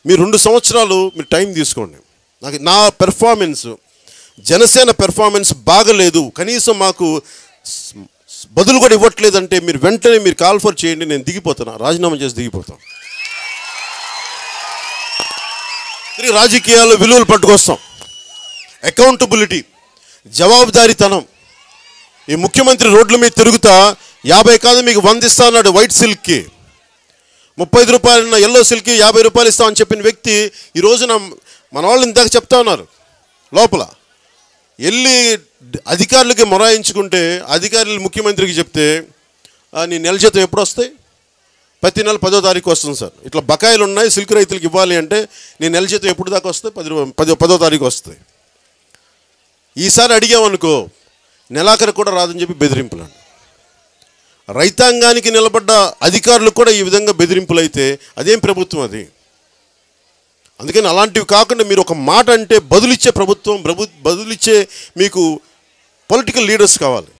మీరు రెండు సంవత్సరాలు మీరు టైం తీసుకోండి నాకు నా పెర్ఫార్మెన్స్ జనసేన పెర్ఫార్మెన్స్ బాగలేదు కనీసం మాకు స్- స్- బదులు కూడా ఇవ్వట్లేదంటే మీరు వెంటనే మీరు కాల్ ఫర్ చేయండి నేను దిగిపోతాను రాజీనామా చేసి దిగిపోతాను తిరిగి రాజకీయాల్లో విలువలు పట్టుకొస్తాం అకౌంటబిలిటీ జవాబుదారీతనం ఈ ముఖ్యమంత్రి రోడ్ల మీద తిరుగుతా యాభై కాదు మీకు వంద ఇస్తా అన్నాడు వైట్ సిల్క్కి ముప్పై ఐదు రూపాయలు ఎల్లో సిల్క్కి యాభై రూపాయలు ఇస్తామని చెప్పిన వ్యక్తి ఈ రోజున మన వాళ్ళు ఇందాక చెప్తా ఉన్నారు లోపల వెళ్ళి అధికారులకి మొరాయించుకుంటే అధికారులు ముఖ్యమంత్రికి చెప్తే "ఆ, నీ నెల జీతం ఎప్పుడు వస్తాయి ప్రతి నెల పదో తారీఖు వస్తుంది సార్ ఇట్లా బకాయిలు ఉన్నాయి సిల్క్ రైతులకు ఇవ్వాలి అంటే నీ నెల జీతం ఎప్పుడు దాకా వస్తాయి పది రూ- పదో పదో తారీఖు వస్తాయి ఈసారి అడిగామనుకో నెలాఖరు కూడా రాదని చెప్పి బెదిరింపులు రైతాంగానికి నిలబడ్డ అధికారులు కూడా ఈ విధంగా బెదిరింపులు అయితే అదేం ప్రభుత్వం అది అందుకని అలాంటివి కాకుండా మీరు ఒక మాట అంటే బదులిచ్చే ప్రభుత్వం ప్రభు బదులిచ్చే మీకు పొలిటికల్ లీడర్స్ కావాలి